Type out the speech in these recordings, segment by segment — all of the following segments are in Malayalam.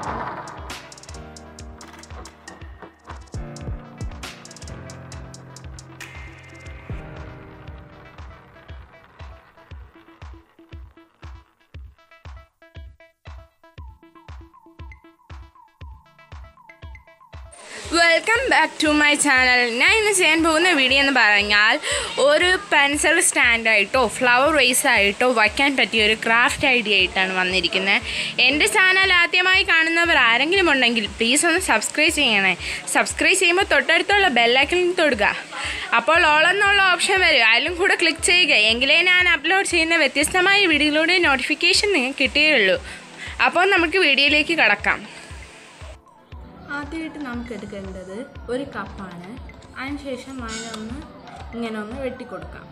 welcome back to my channel ഞാൻ ഇന്ന് ചെയ്യാൻ പോകുന്ന വീഡിയോ എന്ന് പറഞ്ഞാൽ ഒരു പെൻസിൽ സ്റ്റാൻഡായിട്ടോ ഫ്ലവർ വേസ് ആയിട്ടോ വയ്ക്കാൻ പറ്റിയ ഒരു ക്രാഫ്റ്റ് ഐഡിയ ആയിട്ടാണ് വന്നിരിക്കുന്നത് എൻ്റെ ചാനൽ ആദ്യമായി കാണുന്നവർ ആരെങ്കിലും ഉണ്ടെങ്കിൽ പ്ലീസ് ഒന്ന് സബ്സ്ക്രൈബ് ചെയ്യണേ സബ്സ്ക്രൈബ് ചെയ്യുമ്പോൾ തൊട്ടടുത്തുള്ള ബെല്ലൈക്കൻ തൊടുക അപ്പോൾ ഓൾ എന്നുള്ള ഓപ്ഷൻ വരും അതിലും കൂടെ ക്ലിക്ക് ചെയ്യുക എങ്കിലേ ഞാൻ അപ്ലോഡ് ചെയ്യുന്ന വ്യത്യസ്തമായ വീഡിയോയിലൂടെ നോട്ടിഫിക്കേഷൻ നിങ്ങൾക്ക് കിട്ടുകയുള്ളൂ അപ്പോൾ നമുക്ക് വീഡിയോയിലേക്ക് കടക്കാം ആദ്യമായിട്ട് നമുക്ക് എടുക്കേണ്ടത് ഒരു കപ്പാണ് അതിനുശേഷം അതിനൊന്ന് ഇങ്ങനെ ഒന്ന് വെട്ടിക്കൊടുക്കാം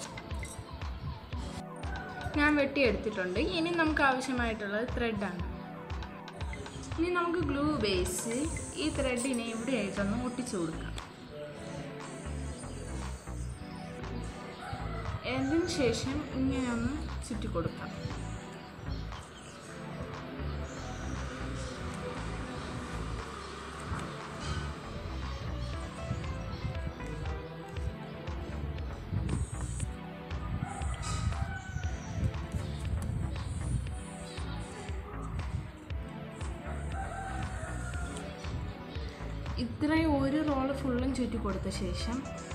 ഞാൻ വെട്ടിയെടുത്തിട്ടുണ്ട് ഇനി നമുക്ക് ആവശ്യമായിട്ടുള്ളത് ത്രെഡാണ് ഇനി നമുക്ക് ഗ്ലൂ ഉപയോഗിച്ച് ഈ ത്രെഡിനെ ഇവിടെയായിട്ടൊന്ന് ഒട്ടിച്ചു കൊടുക്കാം അതിന് ശേഷം ഇങ്ങനെ ഒന്ന് ചുറ്റി കൊടുക്കാം ഇത്രയും ഒരു റോള് ഫുള്ളും ചുറ്റി കൊടുത്ത ശേഷം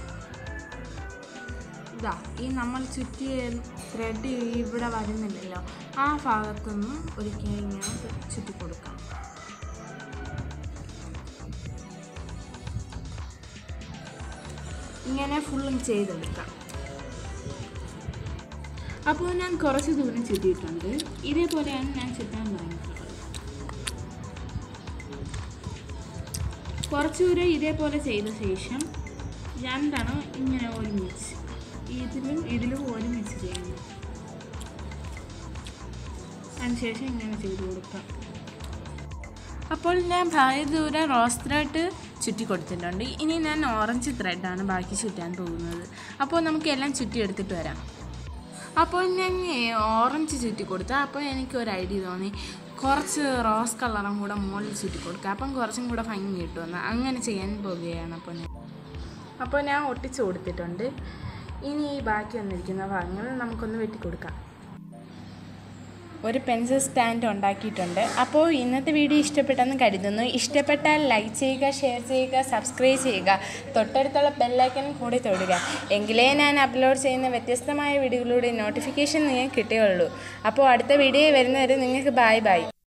ഇതാ ഈ നമ്മൾ ചുറ്റിയ ത്രെഡ് ഇവിടെ വരുന്നില്ലല്ലോ ആ ഭാഗത്തുനിന്ന് ഒരിക്കലും ഇങ്ങനെ ചുറ്റി കൊടുക്കാം ഇങ്ങനെ ഫുള്ളും ചെയ്തെടുക്കാം അപ്പോൾ ഞാൻ കുറച്ച് ദൂരം ചുറ്റിയിട്ടുണ്ട് ഇതേപോലെയാണ് ഞാൻ ചുറ്റാൻ തുടങ്ങിയിട്ടുള്ളത് കുറച്ച് ദൂരം ഇതേപോലെ ചെയ്ത ശേഷം രണ്ടെണ്ണം ഇങ്ങനെ ഒരുമിച്ച് ഇതിലും ഇതിലും ഒരുമിച്ച് ചെയ്യുന്നു അതിനുശേഷം ഇങ്ങനെ ചെയ്ത് കൊടുക്കാം അപ്പോൾ ഞാൻ ഭാര്യ ദൂരം റോസ് ത്രെഡ് ചുറ്റി കൊടുത്തിട്ടുണ്ട് ഇനി ഞാൻ ഓറഞ്ച് ത്രെഡാണ് ബാക്കി ചുറ്റാൻ പോകുന്നത് അപ്പോൾ നമുക്ക് എല്ലാം ചുറ്റി എടുത്തിട്ട് വരാം അപ്പോൾ ഞാൻ ഓറഞ്ച് ചുറ്റി കൊടുത്തു അപ്പോൾ എനിക്ക് ഒരു ഐഡിയ തോന്നി കുറച്ച് റോസ് കളറും കൂടെ മുകളിൽ ചുറ്റി കൊടുക്കുക അപ്പം കുറച്ചും കൂടെ ഭംഗി കിട്ടുമെന്ന് അങ്ങനെ ചെയ്യാൻ പോവുകയാണ് അപ്പോൾ ഞാൻ അപ്പോൾ ഞാൻ ഒട്ടിച്ച് കൊടുത്തിട്ടുണ്ട് ഇനി ഈ ബാക്കി വന്നിരിക്കുന്ന ഭാഗങ്ങൾ നമുക്കൊന്ന് വെട്ടിക്കൊടുക്കാം ഒരു പെൻസിൽ സ്റ്റാൻഡ് ഉണ്ടാക്കിയിട്ടുണ്ട് അപ്പോൾ ഇന്നത്തെ വീഡിയോ ഇഷ്ടപ്പെട്ടെന്ന് കരുതുന്നു ഇഷ്ടപ്പെട്ടാൽ ലൈക്ക് ചെയ്യുക ഷെയർ ചെയ്യുക സബ്സ്ക്രൈബ് ചെയ്യുക തൊട്ടടുത്തുള്ള ബെല്ലൈക്കൻ കൂടി തൊടുക എങ്കിലേ ഞാൻ അപ്ലോഡ് ചെയ്യുന്ന വ്യത്യസ്തമായ വീഡിയോകളിലൂടെ നോട്ടിഫിക്കേഷൻ നിങ്ങൾക്ക് കിട്ടുകയുള്ളൂ അപ്പോൾ അടുത്ത വീഡിയോ വരുന്നവരെ നിങ്ങൾക്ക് ബായ് ബായ്